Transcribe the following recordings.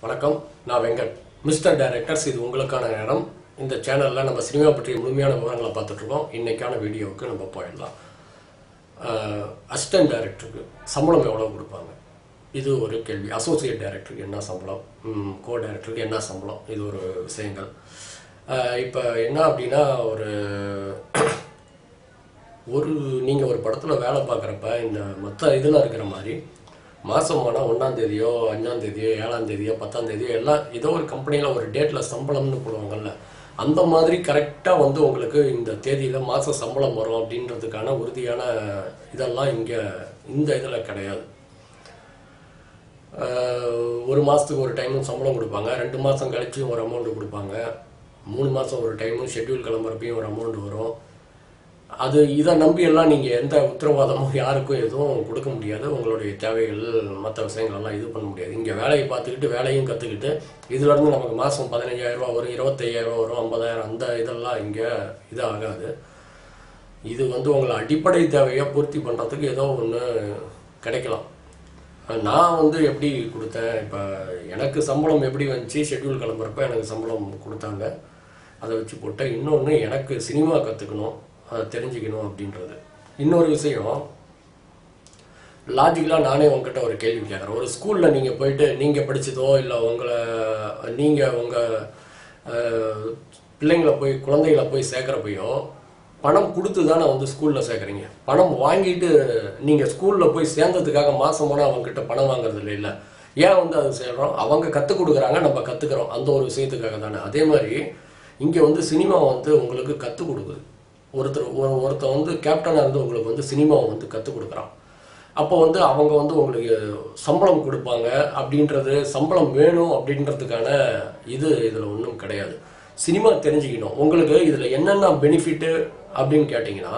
வணக்கம் நான் Venkat mister directors இது உங்களுக்கான நேரம் இந்த சேனலில் நம்ம சினிமா பற்றிய முழுமையான விவரங்களை பார்த்துட்டு இருக்கோம் இன்னைக்கான வீடியோவுக்கு நம்ம போயிடலாம் அசிஸ்டன்ட் டைரக்டருக்கு சம்பளம் எவ்வளோ கொடுப்பாங்க இது ஒரு கேள்வி அசோசியேட் டைரக்டருக்கு என்ன சம்பளம் கோ டைரக்டருக்கு என்ன சம்பளம் இது ஒரு விஷயங்கள் இப்போ என்ன அப்படின்னா ஒரு ஒரு நீங்கள் ஒரு படத்தில் வேலை பார்க்குறப்ப இந்த மற்ற இதில் இருக்கிற மாதிரி மாதம் ஆனால் ஒன்றாம் தேதியோ அஞ்சாம் தேதியோ ஏழாம் தேதியோ பத்தாம் தேதியோ எல்லாம் ஏதோ ஒரு கம்பெனியில் ஒரு டேட்டில் சம்பளம்னு போடுவாங்கல்ல அந்த மாதிரி கரெக்டாக வந்து உங்களுக்கு இந்த தேதியில் மாத சம்பளம் வரும் அப்படின்றதுக்கான உறுதியான இதெல்லாம் இங்கே இந்த இதில் கிடையாது ஆஹ் ஒரு மாதத்துக்கு ஒரு டைமும் சம்பளம் கொடுப்பாங்க ரெண்டு மாதம் கழிச்சும் ஒரு அமௌண்ட் கொடுப்பாங்க மூணு மாதம் ஒரு டைமும் ஷெட்யூல் கிளம்புறப்பையும் ஒரு அமௌண்ட் வரும் அது இதை நம்பி எல்லாம் நீங்கள் எந்த உத்தரவாதமும் யாருக்கும் எதுவும் கொடுக்க முடியாது உங்களுடைய தேவைகள் மற்ற விஷயங்கள் எல்லாம் இது பண்ண முடியாது இங்கே வேலையை பார்த்துக்கிட்டு வேலையும் கற்றுக்கிட்டு இதுலேருந்து நமக்கு மாதம் பதினஞ்சாயிரம் ரூபா வரும் இருபத்தையாயிரம் ரூபா வரும் ஐம்பதாயிரம் அந்த இதெல்லாம் இங்கே இது ஆகாது இது வந்து உங்களை அடிப்படை தேவையை பூர்த்தி பண்ணுறதுக்கு ஏதோ ஒன்று கிடைக்கலாம் நான் வந்து எப்படி கொடுத்தேன் இப்போ எனக்கு சம்பளம் எப்படி வந்துச்சு ஷெட்யூல் கிளம்புறப்ப எனக்கு சம்பளம் கொடுத்தாங்க அதை வச்சு போட்டேன் இன்னொன்று எனக்கு சினிமா கற்றுக்கணும் அதை தெரிஞ்சுக்கணும் அப்படின்றது இன்னொரு விஷயம் லாஜிக்கலாக நானே உங்ககிட்ட ஒரு கேள்வி கேட்குறேன் ஒரு ஸ்கூலில் நீங்கள் போயிட்டு நீங்கள் படிச்சதோ இல்லை உங்களை நீங்கள் உங்கள் பிள்ளைங்களை போய் குழந்தைகளை போய் சேர்க்குறப்பையோ பணம் கொடுத்து தானே வந்து ஸ்கூலில் சேர்க்குறீங்க பணம் வாங்கிட்டு நீங்கள் ஸ்கூலில் போய் சேர்ந்ததுக்காக மாதம் போனால் அவங்ககிட்ட பணம் வாங்குறது இல்லை இல்லை ஏன் வந்து அது செய்கிறோம் அவங்க கற்றுக் கொடுக்குறாங்க நம்ம கற்றுக்குறோம் அந்த ஒரு விஷயத்துக்காக தானே அதே மாதிரி இங்கே வந்து சினிமா வந்து உங்களுக்கு கற்றுக் கொடுக்குது ஒருத்தர் ஒரு- ஒருத்தன் வந்து கேப்டனாக இருந்து உங்களுக்கு வந்து சினிமாவை வந்து கற்றுக் கொடுக்குறான் அப்போ வந்து அவங்க வந்து உங்களுக்கு சம்பளம் கொடுப்பாங்க அப்படின்றது சம்பளம் வேணும் அப்படின்றதுக்கான இது இதில் ஒன்றும் கிடையாது சினிமா தெரிஞ்சுக்கணும் உங்களுக்கு இதில் என்னென்ன பெனிஃபிட்டு அப்படின்னு கேட்டிங்கன்னா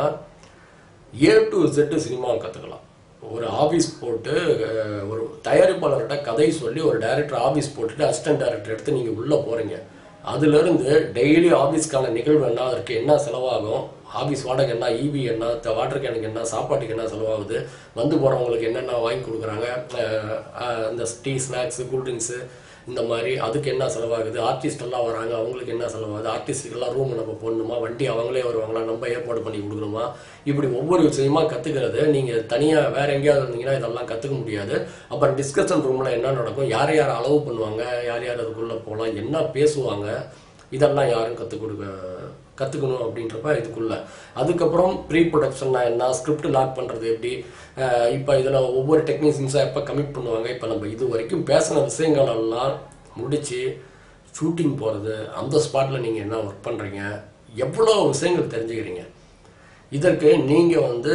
ஏ டு Z சினிமா கற்றுக்கலாம் ஒரு ஆஃபீஸ் போட்டு அஹ், ஒரு தயாரிப்பாளர்கிட்ட கதை சொல்லி ஒரு டைரக்டர் ஆஃபீஸ் போட்டுட்டு அசிஸ்டன்ட் டைரக்டர் எடுத்து நீங்கள் உள்ளே போகிறீங்க அதுலேருந்து டெய்லி ஆஃபீஸ்க்கான நிகழ்வு என்ன அதற்கு என்ன செலவாகும் ஆஃபீஸ் வாடகை என்ன இபி என்ன த- வாட்டர் கேனுக்கு என்ன சாப்பாட்டுக்கு என்ன செலவாகுது வந்து போகிறவங்களுக்கு என்னென்ன வாங்கி கொடுக்குறாங்க அஹ், அஹ், இந்த டீ ஸ்நாக்ஸு கூல்ட்ரிங்க்ஸு இந்த மாதிரி அதுக்கு என்ன செலவாகுது ஆர்டிஸ்ட் எல்லாம் வராங்க அவங்களுக்கு என்ன செலவாகுது ஆர்டிஸ்ட்டுக்கெல்லாம் ரூம் நம்ம போடணுமா வண்டி அவங்களே வருவாங்களா நம்ம ஏற்பாடு பண்ணி கொடுக்கணுமா இப்படி ஒவ்வொரு விஷயமா கற்றுக்கிறது நீங்கள் தனியாக வேற எங்கேயாவது இருந்தீங்கன்னா இதெல்லாம் கற்றுக்க முடியாது அப்புறம் டிஸ்கஷன் ரூமில் என்ன நடக்கும் யார் யார் அளவு பண்ணுவாங்க யார் யார் அதுக்குள்ளே போகலாம் என்ன பேசுவாங்க இதெல்லாம் யாரும் கற்றுக் கொடுக்க கற்றுக்கணும் அப்படின்றப்ப இதுக்குள்ள அதுக்கப்புறம் ப்ரீ ப்ரொடக்ஷன்னா என்ன ஸ்கிரிப்ட் லாக் பண்ணுறது எப்படி இப்போ இதில் ஒவ்வொரு டெக்னீஷியன்ஸாக எப்போ கமிட் பண்ணுவாங்க இப்போ நம்ம இது வரைக்கும் பேசின விஷயங்கள் எல்லாம் முடிச்சு ஷூட்டிங் போகிறது அந்த ஸ்பாட்டில் நீங்கள் என்ன ஒர்க் பண்ணுறீங்க எவ்வளோ விஷயங்கள் தெரிஞ்சுக்கிறீங்க இதற்கு நீங்கள் வந்து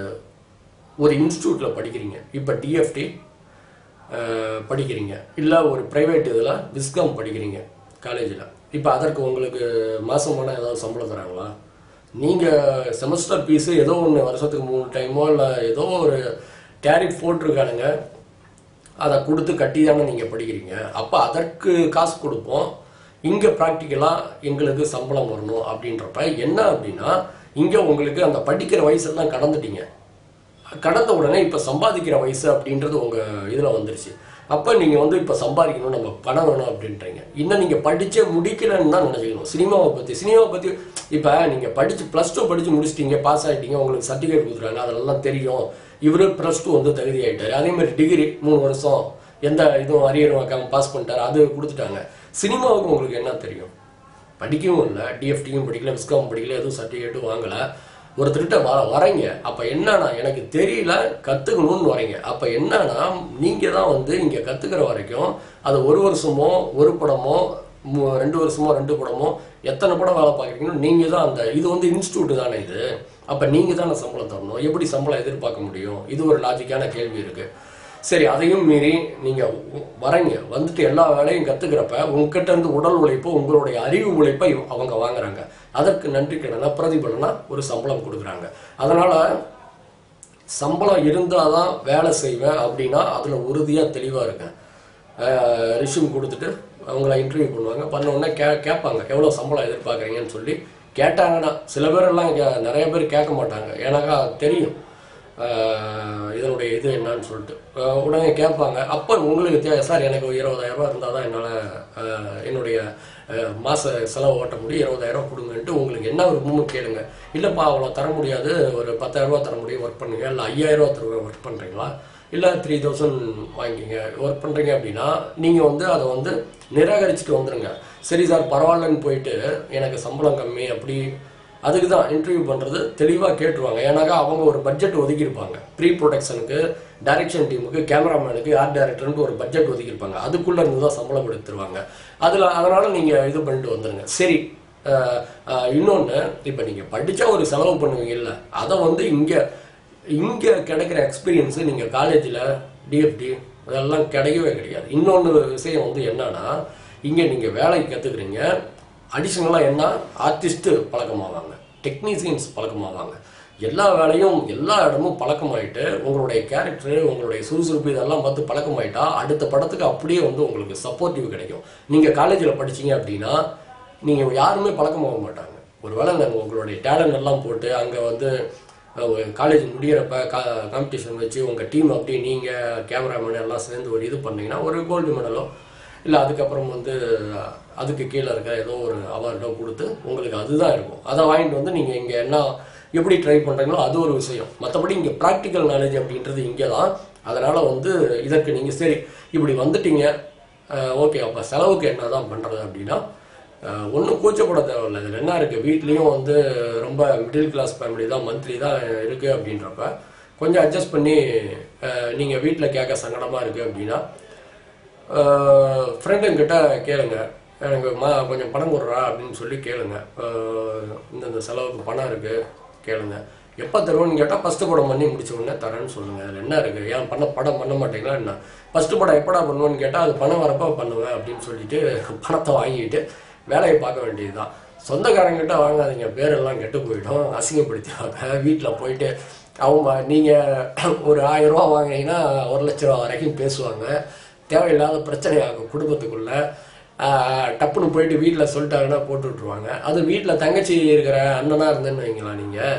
ஒரு இன்ஸ்டியூட்டில் படிக்கிறீங்க இப்போ டிஎஃப்டி படிக்கிறீங்க இல்லை ஒரு ப்ரைவேட் இதில் விஸ்காம் படிக்கிறீங்க காலேஜில் இப்போ அதற்கு உங்களுக்கு மாதம் போனால் ஏதாவது சம்பளம் தராங்களா நீங்கள் செமஸ்டர் ஃபீஸு ஏதோ ஒன்று வருஷத்துக்கு மூணு டைமோ இல்லை ஏதோ ஒரு டேரிஃப் போட்டிருக்கானுங்க அதை கொடுத்து கட்டி தானே நீங்கள் படிக்கிறீங்க அப்போ அதற்கு காசு கொடுப்போம் இங்கே ப்ராக்டிக்கலாக எங்களுக்கு சம்பளம் வரணும் அப்படின்றப்ப என்ன அப்படின்னா இங்கே உங்களுக்கு அந்த படிக்கிற வயசெல்லாம் கடந்துட்டீங்க கடந்த உடனே இப்போ சம்பாதிக்கிற வயசு அப்படின்றது உங்கள் இதில் வந்துருச்சு அப்போ நீங்கள் வந்து இப்போ சம்பாதிக்கணும் நம்ம பணம் வேணும் அப்படின்றீங்க இன்னும் நீங்கள் படிச்சே முடிக்கலன்னு தான் நினச்சிக்கணும் சினிமாவை பற்றி சினிமாவை பற்றி இப்போ நீங்கள் படித்து ப்ளஸ் டூ படித்து முடிச்சிட்டீங்க பாஸ் ஆகிட்டீங்க உங்களுக்கு சர்டிஃபிகேட் கொடுத்துருக்காங்க அதெல்லாம் தெரியும் இவரு ப்ளஸ் டூ வந்து தகுதி ஆகிட்டாரு அதே மாதிரி டிகிரி மூணு வருஷம் எந்த இதுவும் அரியர் வைக்காம பாஸ் பண்ணிட்டாரு அது கொடுத்துட்டாங்க சினிமாவுக்கு உங்களுக்கு என்ன தெரியும் படிக்கவும் இல்லை டிஎஃப்டியும் படிக்கல விஸ்காம் படிக்கல எதுவும் சர்டிஃபிகேட்டும் வாங்கல ஒருத்தர்கிட்ட வர வரீங்க அப்போ என்னன்னா எனக்கு தெரியல கற்றுக்கணும்னு வரீங்க அப்போ என்னன்னா நீங்கள் தான் வந்து இங்கே கற்றுக்கிற வரைக்கும் அது ஒரு வருஷமோ ஒரு படமோ மு- ரெண்டு வருஷமோ ரெண்டு படமோ எத்தனை படம் வேலை பார்க்குறீங்களோ நீங்கள் தான் அந்த இது வந்து இன்ஸ்டியூட் தானே இது அப்போ நீங்கள் தானே சம்பளம் தரணும் எப்படி சம்பளம் எதிர்பார்க்க முடியும் இது ஒரு லாஜிக்கான கேள்வி இருக்குது சரி அதையும் மீறி நீங்க உ- வரீங்க வந்துட்டு எல்லா வேலையும் கத்துக்கிறப்ப உங்ககிட்ட இருந்து உடல் உழைப்பு உங்களுடைய அறிவு உழைப்பை இவ- அவங்க வாங்குறாங்க அதற்கு நன்றி கடனா பிரதிபலனா ஒரு சம்பளம் கொடுக்குறாங்க அதனால சம்பளம் இருந்தாதான் வேலை செய்வேன் அப்படின்னா அதுல உறுதியா தெளிவா இருக்கேன் ரிஷ்யூம் கொடுத்துட்டு அவங்கள இன்டர்வியூ பண்ணுவாங்க பண்ண உடனே கே கேட்பாங்க எவ்வளோ சம்பளம் எதிர்பார்க்குறீங்கன்னு சொல்லி கேட்டாங்கன்னா சில பேர் எல்லாம் இங்க நிறைய பேர் கேட்க மாட்டாங்க ஏன்னாக்கா தெரியும் ஆஹ் இதனுடைய இது என்னன்னு சொல்லிட்டு ஆஹ் உடனே கேட்பாங்க அப்போ உங்களுக்கு தே சார் எனக்கு ஒரு இருபதாயிரம் ரூபாய் இருந்தால் தான் என்னால் என்னுடைய ஆஹ் மாச செலவு ஓட்ட முடியும் இருபதாயிரம் கொடுங்கன்ட்டு உங்களுக்கு என்ன விருப்பமோ கேளுங்க இல்லைப்பா அவ்வளோ தர முடியாது ஒரு பத்தாயிரம் ரூபாய் தர முடியும் ஒர்க் பண்ணுங்க இல்லை ஐயாயிரம் ரூபாய் தர ஒர்க் பண்ணுறீங்களா இல்லை த்ரீ தௌசண்ட் வாங்கிக்கிங்க ஒர்க் பண்ணுறீங்க அப்படின்னா நீங்கள் வந்து அதை வந்து நிராகரிச்சுட்டு வந்துடுங்க சரி சார் பரவாயில்லன்னு போயிட்டு எனக்கு சம்பளம் கம்மி அப்படி அதுக்கு தான் இன்டர்வியூ பண்ணுறது தெளிவாக கேட்டுருவாங்க ஏன்னாக்கா அவங்க ஒரு பட்ஜெட் ஒதுக்கியிருப்பாங்க ப்ரீ ப்ரொடக்ஷனுக்கு டைரக்ஷன் டீமுக்கு கேமராமேனுக்கு ஆர்ட் டைரக்டருக்கு ஒரு பட்ஜெட் ஒதுக்கியிருப்பாங்க அதுக்குள்ளே இருந்து தான் சம்பளம் எடுத்துருவாங்க அதில் அதனால் நீங்கள் இது பண்ணிட்டு வந்துடுங்க சரி இன்னொன்று இப்போ நீங்கள் படித்தா ஒரு செலவு பண்ணுவீங்க இல்லை அதை வந்து இங்கே இங்கே கிடைக்கிற எக்ஸ்பீரியன்ஸு நீங்கள் காலேஜில் டிஎஃப்டி அதெல்லாம் கிடைக்கவே கிடையாது இன்னொன்று விஷயம் வந்து என்னன்னா இங்கே நீங்கள் வேலைக்கு கற்றுக்குறீங்க அடிஷ்னலாக என்ன ஆர்டிஸ்ட்டு பழக்கமாவாங்க டெக்னீசியன்ஸ் பழக்கமாவாங்க எல்லா வேலையும் எல்லா இடமும் பழக்கமாயிட்டு உங்களுடைய கேரக்டர் உங்களுடைய சுறுசுறுப்பு இதெல்லாம் பார்த்து பழக்கமாயிட்டா அடுத்த படத்துக்கு அப்படியே வந்து உங்களுக்கு சப்போர்ட்டிவ் கிடைக்கும் நீங்கள் காலேஜில் படிச்சீங்க அப்படின்னா நீங்கள் யாருமே பழக்கமாக மாட்டாங்க ஒருவேளை நாங்கள் உங்களுடைய டேலண்ட் எல்லாம் போட்டு அங்கே வந்து காலேஜ் முடியிறப்ப கா காம்படிஷன் வச்சு உங்கள் டீம் அப்படி நீங்கள் கேமராமேன் எல்லாம் சேர்ந்து ஒரு இது பண்ணீங்கன்னா ஒரு கோல்டு மெடலோ இல்லை அதுக்கப்புறம் வந்து அதுக்கு கீழே இருக்க ஏதோ ஒரு அவார்டோ கொடுத்து உங்களுக்கு அதுதான் இருக்கும் அதை வாங்கிட்டு வந்து நீங்கள் இங்கே என்ன எப்படி ட்ரை பண்ணுறீங்களோ அது ஒரு விஷயம் மற்றபடி இங்கே ப்ராக்டிக்கல் நாலேஜ் அப்படின்றது இங்கே தான் அதனால் வந்து இதற்கு நீங்கள் சரி இப்படி வந்துட்டீங்க ஓகே அப்போ செலவுக்கு என்ன தான் பண்ணுறது அப்படின்னா ஒன்றும் கூச்சப்பட தேவையில்லை இதில் என்ன இருக்குது வீட்லேயும் வந்து ரொம்ப மிடில் கிளாஸ் ஃபேமிலி தான் மந்த்லி தான் இருக்குது அப்படின்றப்ப கொஞ்சம் அட்ஜஸ்ட் பண்ணி நீங்கள் வீட்டில் கேட்க சங்கடமாக இருக்குது அப்படின்னா ஃப்ரெண்டுங்கிட்ட கேளுங்க எனக்கு மா கொஞ்சம் பணம் கொடுறா அப்படின்னு சொல்லி கேளுங்க அஹ் இந்தந்த செலவுக்கு பணம் இருக்குது கேளுங்க எப்போ தருவோன்னு கேட்டால் ஃபஸ்ட்டு படம் பண்ணி முடிச்ச உடனே தரேன்னு சொல்லுங்கள் அதில் என்ன இருக்குது ஏன் பண்ண படம் பண்ண மாட்டீங்களா என்ன ஃபஸ்ட்டு படம் எப்படா பண்ணுவேன்னு கேட்டால் அது பணம் வரப்போ பண்ணுவேன் அப்படின்னு சொல்லிட்டு பணத்தை வாங்கிட்டு வேலையை பார்க்க வேண்டியதுதான் சொந்தக்காரங்கிட்ட வாங்காதீங்க பேரெல்லாம் கெட்டு போயிடும் அசிங்கப்படுத்திடுவாங்க வீட்டில் போயிட்டு அவங்க நீங்கள் ஒரு ஆயிரம் ரூபா வாங்கினீங்கன்னா ஒரு லட்ச ரூபா வரைக்கும் பேசுவாங்க தேவையில்லாத பிரச்சனையாகும் குடும்பத்துக்குள்ள ஆஹ் டப்புன்னு போயிட்டு வீட்டில் சொல்லிட்டாங்கன்னா போட்டு விட்ருவாங்க அது வீட்டில் தங்கச்சி இருக்கிற அண்ணனா இருந்தேன்னு வைங்களா நீங்கள்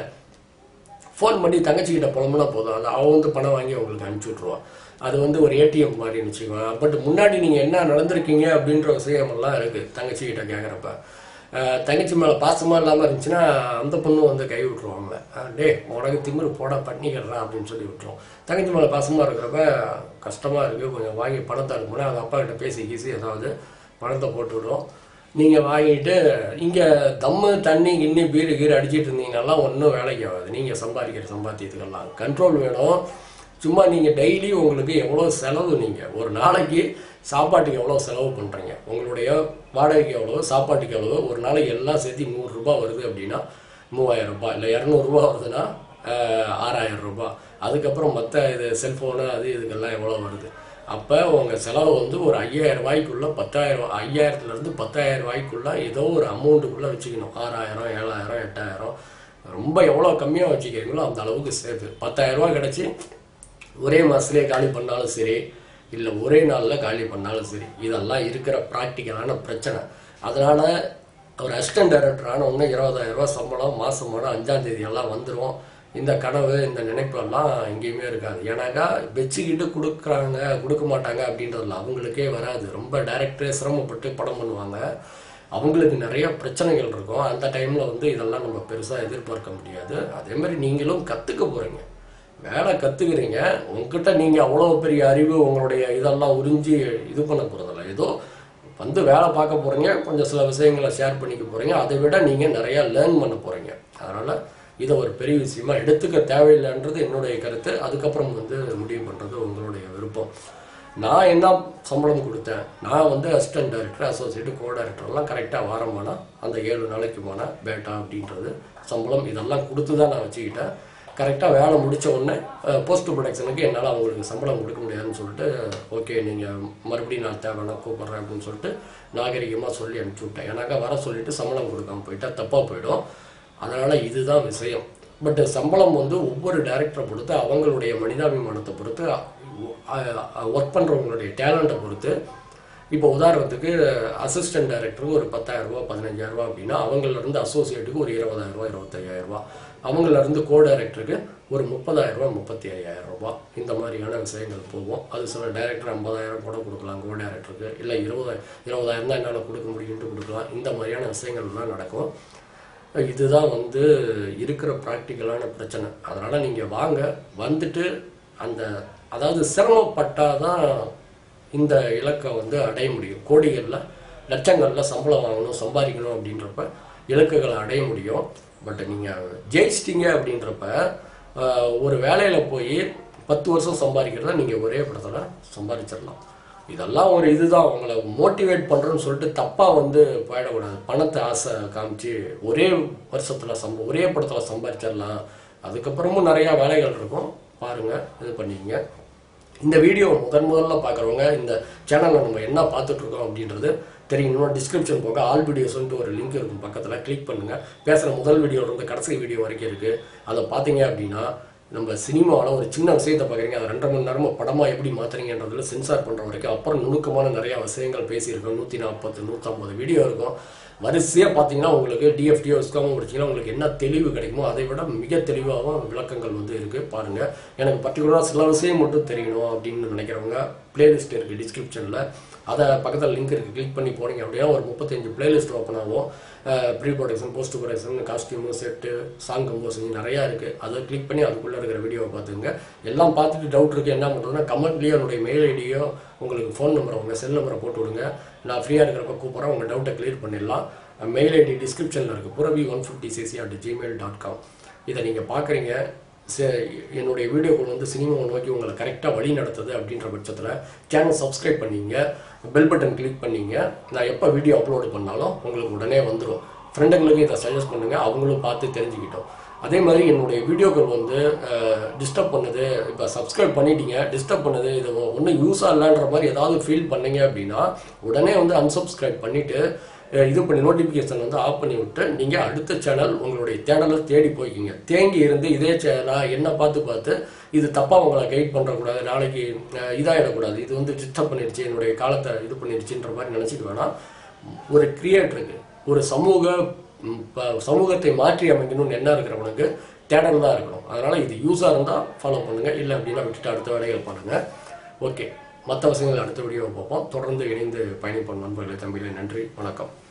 ஃபோன் பண்ணி தங்கச்சிக்கிட்ட புலம்புனா போதும் அது அவன் வந்து பணம் வாங்கி உங்களுக்கு அனுப்பிச்சி விட்ருவான் அது வந்து ஒரு ஏடிஎம் மாதிரின்னு வச்சுக்கோங்க பட் முன்னாடி நீங்கள் என்ன நடந்திருக்கீங்க அப்படின்ற விஷயமெல்லாம் இருக்குது தங்கச்சிக்கிட்ட கேட்குறப்ப தங்கச்சி மேலே பாசமாக இல்லாமல் இருந்துச்சுன்னா அந்த பொண்ணும் வந்து கை விட்ருவாங்க டே உனக்கு திமிரு போட பண்ணிக்கிறா அப்படின்னு சொல்லி விட்டுரும் தங்கச்சி மேலே பாசமாக இருக்கிறப்ப கஷ்டமாக இருக்குது கொஞ்சம் வாங்கி பணத்தை அனுப்புனா அது அப்பா கிட்ட பேசி கீசி ஏதாவது பணத்தை போட்டு விடுறோம் நீங்கள் வாங்கிட்டு இங்கே தம்மு தண்ணி கிண்ணி பீரு கீரு அடிச்சிட்டு இருந்தீங்கன்னா ஒன்றும் வேலைக்கு ஆகாது நீங்கள் சம்பாதிக்கிற சம்பாத்தியத்துக்கெல்லாம் கண்ட்ரோல் வேணும் சும்மா நீங்கள் டெய்லி உங்களுக்கு எவ்வளோ செலவு நீங்கள் ஒரு நாளைக்கு சாப்பாட்டுக்கு எவ்வளோ செலவு பண்ணுறீங்க உங்களுடைய வாடகைக்கு எவ்வளோ சாப்பாட்டுக்கு எவ்வளோ ஒரு நாளைக்கு எல்லாம் சேர்த்து நூறுரூபா வருது அப்படின்னா மூவாயிரம் ரூபாய் இல்லை இரநூறுபா வருதுன்னா ஆஹ், ஆறாயிரம் ரூபாய் அதுக்கப்புறம் மற்ற இது செல்ஃபோனு அது இதுக்கெல்லாம் எவ்வளோ வருது அப்போ உங்கள் செலவு வந்து ஒரு ஐயாயிரம் ரூபாய்க்குள்ள பத்தாயிரம் ஐயாயிரத்துலேருந்து பத்தாயிரம் ரூபாய்க்குள்ள ஏதோ ஒரு அமௌண்ட்டுக்குள்ளே வச்சுக்கணும் ஆறாயிரம் ஏழாயிரம் எட்டாயிரம் ரொம்ப எவ்வளோ கம்மியாக வச்சுக்கிறீங்களோ அந்த அளவுக்கு சேஃபு பத்தாயிரம் ரூபாய் கிடச்சி ஒரே மாதத்துலேயே காலி பண்ணாலும் சரி இல்லை ஒரே நாளில் காலி பண்ணாலும் சரி இதெல்லாம் இருக்கிற ப்ராக்டிக்கலான பிரச்சனை அதனால் ஒரு அசிஸ்டன்ட் டைரக்டர் ஆன உடனே இருபதாயிரம் ரூபாய் சம்பளம் மாதம் மாதம் அஞ்சாம் தேதி எல்லாம் வந்துடும் இந்த கனவு இந்த நினைப்பு எல்லாம் எங்கேயுமே இருக்காது ஏன்னாக்கா வச்சுக்கிட்டு கொடுக்குறாங்க கொடுக்க மாட்டாங்க அப்படின்றதுல அவங்களுக்கே வராது ரொம்ப டைரக்டரே சிரமப்பட்டு படம் பண்ணுவாங்க அவங்களுக்கு நிறைய பிரச்சனைகள் இருக்கும் அந்த டைமில் வந்து இதெல்லாம் நம்ம பெருசாக எதிர்பார்க்க முடியாது அதே மாதிரி நீங்களும் கற்றுக்க போகிறீங்க வேலை கற்றுக்குறீங்க உங்ககிட்ட நீங்கள் அவ்வளோ பெரிய அறிவு உங்களுடைய இதெல்லாம் உறிஞ்சி இது பண்ண போகிறதில்ல ஏதோ வந்து வேலை பார்க்க போகிறீங்க கொஞ்சம் சில விஷயங்களை ஷேர் பண்ணிக்க போகிறீங்க அதை விட நீங்கள் நிறையா லேர்ன் பண்ண போகிறீங்க அதனால் இதை ஒரு பெரிய விஷயமா எடுத்துக்க தேவையில்லைன்றது என்னுடைய கருத்து அதுக்கப்புறம் வந்து முடிவு பண்ணுறது உங்களுடைய விருப்பம் நான் என்ன சம்பளம் கொடுத்தேன் நான் வந்து அசிஸ்டன்ட் டைரக்டர் அசோசியேட் கோ டைரக்டர்லாம் கரெக்டாக வாரமானா அந்த ஏழு நாளைக்கு போன பேட்டா அப்படின்றது சம்பளம் இதெல்லாம் கொடுத்து தான் நான் வச்சுக்கிட்டேன் கரெக்டாக வேலை முடிச்ச உடனே போஸ்ட் ப்ரொடக்ஷனுக்கு என்னால் அவங்களுக்கு சம்பளம் கொடுக்க முடியாதுன்னு சொல்லிட்டு ஓகே நீங்கள் மறுபடியும் நான் தேவைன்னா கூப்பிட்றேன் அப்படின்னு சொல்லிட்டு நாகரிகமாக சொல்லி அனுப்பிச்சி விட்டேன் ஏன்னாக்கா வர சொல்லிட்டு சம்பளம் கொடுக்காம போயிட்டா தப்பாக போயிடும் அதனால் இதுதான் விஷயம் பட் சம்பளம் வந்து ஒவ்வொரு டைரக்டரை பொறுத்து அவங்களுடைய மனிதாபிமானத்தை பொறுத்து ஒர்க் பண்ணுறவங்களுடைய டேலண்ட்டை பொறுத்து இப்போ உதாரணத்துக்கு அசிஸ்டன்ட் டைரக்டருக்கு ஒரு பத்தாயிரம் ரூபா பதினஞ்சாயிரம் ரூபா அப்படின்னா அவங்கள்ல இருந்து அசோசியேட்டுக்கு ஒரு இருபதாயிரம் ரூபா இருபத்தையாயிரம் ரூபா அவங்கள இருந்து கோ டைரக்டருக்கு ஒரு முப்பதாயிரம் ரூபாய் முப்பத்தி ஐயாயிரம் ரூபாய் இந்த மாதிரியான விஷயங்கள் போகும் அது சில டைரக்டர் ஐம்பதாயிரம் கூட கொடுக்கலாம் கோ டைரக்டருக்கு இல்லை இருபதாயிரம் இருபதாயிரம் தான் என்னால் கொடுக்க முடியும்ட்டு கொடுக்கலாம் இந்த மாதிரியான விஷயங்கள்லாம் நடக்கும் இதுதான் வந்து இருக்கிற ப்ராக்டிக்கலான பிரச்சனை அதனால் நீங்கள் வாங்க வந்துட்டு அந்த அதாவது சிரமப்பட்டாதான் இந்த இலக்கை வந்து அடைய முடியும் கோடிகளில் லட்சங்களில் சம்பளம் வாங்கணும் சம்பாதிக்கணும் அப்படின்றப்ப இலக்குகளை அடைய முடியும் பட் நீங்கள் ஜெயிச்சிட்டீங்க அப்படின்றப்ப ஆஹ், ஒரு வேலையில் போய் பத்து வருஷம் சம்பாதிக்கிறத நீங்கள் ஒரே படத்தில் சம்பாதிச்சிடலாம் இதெல்லாம் ஒரு இதுதான் உங்களை மோட்டிவேட் பண்ணுறோன்னு சொல்லிட்டு தப்பாக வந்து போயிடக்கூடாது பணத்தை ஆசை காமிச்சு ஒரே வருஷத்தில் சம்ப ஒரே படத்தில் சம்பாதிச்சிடலாம் அதுக்கப்புறமும் நிறையா வேலைகள் இருக்கும் பாருங்கள் இது பண்ணிக்கங்க இந்த வீடியோ முதன் முதல்ல பார்க்குறவங்க இந்த சேனலில் நம்ம என்ன பார்த்துட்டு இருக்கோம் அப்படின்றது தெரியணும்னா டிஸ்கிரிப்ஷன் போக ஆல் வீடியோஸ்ன்ட்டு ஒரு லிங்க் இருக்கும் பக்கத்தில் கிளிக் பண்ணுங்கள் பேசுகிற முதல் வீடியோல இருந்து கடைசி வீடியோ வரைக்கும் இருக்குது அதை பார்த்தீங்க அப்படின்னா நம்ம சினிமாவில் ஒரு சின்ன விஷயத்தை பார்க்குறீங்க அதை ரெண்டரை மணி நேரமாக படமாக எப்படி மாற்றுறீங்கன்றதுல சென்சார் பண்ணுற வரைக்கும் அப்புறம் நுணுக்கமான நிறையா விஷயங்கள் பேசியிருக்கோம் நூற்றி நாற்பது நூற்றம்பது வீடியோ இருக்கும் வரிசையாக பார்த்தீங்கன்னா உங்களுக்கு டிஎஃப்டிஓ விஸ்காமம் படிச்சிங்கன்னா உங்களுக்கு என்ன தெளிவு கிடைக்குமோ அதை விட மிக தெளிவாகவும் விளக்கங்கள் வந்து இருக்குது பாருங்கள் எனக்கு பர்டிகுலராக சில விஷயம் மட்டும் தெரியணும் அப்படின்னு நினைக்கிறவங்க பிளேலிஸ்ட் இருக்குது டிஸ்கிரிப்ஷனில் அதை பக்கத்தில் லிங்க் இருக்குது கிளிக் பண்ணி போனீங்க அப்படின்னா ஒரு முப்பத்தஞ்சு பிளேலிஸ்ட் ஓப்பன் ஆகும் pre production post production costume set song composing நிறையா இருக்குது அதை கிளிக் பண்ணி அதுக்குள்ளே இருக்கிற வீடியோவை பார்த்துங்க எல்லாம் பார்த்துட்டு டவுட் இருக்குது என்ன பண்ணுறதுன்னா கமெண்ட்லேயே என்னுடைய மெயில் ஐடியோ உங்களுக்கு ஃபோன் நம்பரை உங்கள் செல் நம்பரை போட்டு விடுங்க நான் ஃப்ரீயாக இருக்கிறப்ப கூப்பிட்றேன் உங்கள் டவுட்டை கிளியர் பண்ணிடலாம் மெயில் ஐடி டிஸ்கிரிப்ஷனில் இருக்குது Puravi one fifty CC at Gmail dot com இதை நீங்கள் பார்க்குறீங்க என்னுடைய வீடியோக்கள் வந்து சினிமாவை நோக்கி உங்களை கரெக்டாக வழி நடத்துது அப்படின்ற பட்சத்தில் சேனல் சப்ஸ்கிரைப் பண்ணீங்க பெல் பட்டன் கிளிக் பண்ணீங்க நான் எப்போ வீடியோ அப்லோடு பண்ணாலும் உங்களுக்கு உடனே வந்துடும் ஃப்ரெண்டுங்களுக்கு இதை சஜஸ்ட் பண்ணுங்கள் அவங்களும் பார்த்து தெரிஞ்சுக்கிட்டோம் அதே மாதிரி என்னுடைய வீடியோக்கள் வந்து டிஸ்டர்ப் பண்ணுது இப்போ சப்ஸ்கிரைப் பண்ணிட்டீங்க டிஸ்டர்ப் பண்ணுது இது ஒன்றும் யூஸாக இல்லைன்ற மாதிரி ஏதாவது ஃபீல் பண்ணீங்க அப்படின்னா உடனே வந்து unsubscribe பண்ணிவிட்டு இது பண்ணி நோட்டிஃபிகேஷன் வந்து ஆஃப் பண்ணி விட்டு நீங்கள் அடுத்த சேனல் உங்களுடைய சேனலை தேடி போய்க்கிங்க தேங்கி இருந்து இதே சேனலாக என்ன பார்த்து பார்த்து இது தப்பாக உங்களை கைட் பண்ணுறக்கூடாது நாளைக்கு அஹ், இதாகிடக்கூடாது இது வந்து டிஸ்டர்ப் பண்ணிடுச்சு என்னுடைய காலத்தை இது பண்ணிடுச்சுன்ற மாதிரி நினச்சிட்டு வேணாம் ஒரு கிரியேட்டருக்கு ஒரு சமூக ம், ப- சமூகத்தை மாற்றி அமைக்கணும்னு என்ன இருக்கிறவனுக்கு தேடல் தான் இருக்கணும் அதனால் இது யூஸாக இருந்தால் ஃபாலோ பண்ணுங்கள் இல்லை அப்படின்னா விட்டுட்டு அடுத்த வேலைகள் பண்ணுங்கள் ஓகே மற்ற விஷயங்கள் அடுத்த வீடியோவை பார்ப்போம் தொடர்ந்து இணைந்து பயணிப்போம் நண்பர்களே தம்பிகளே நன்றி வணக்கம்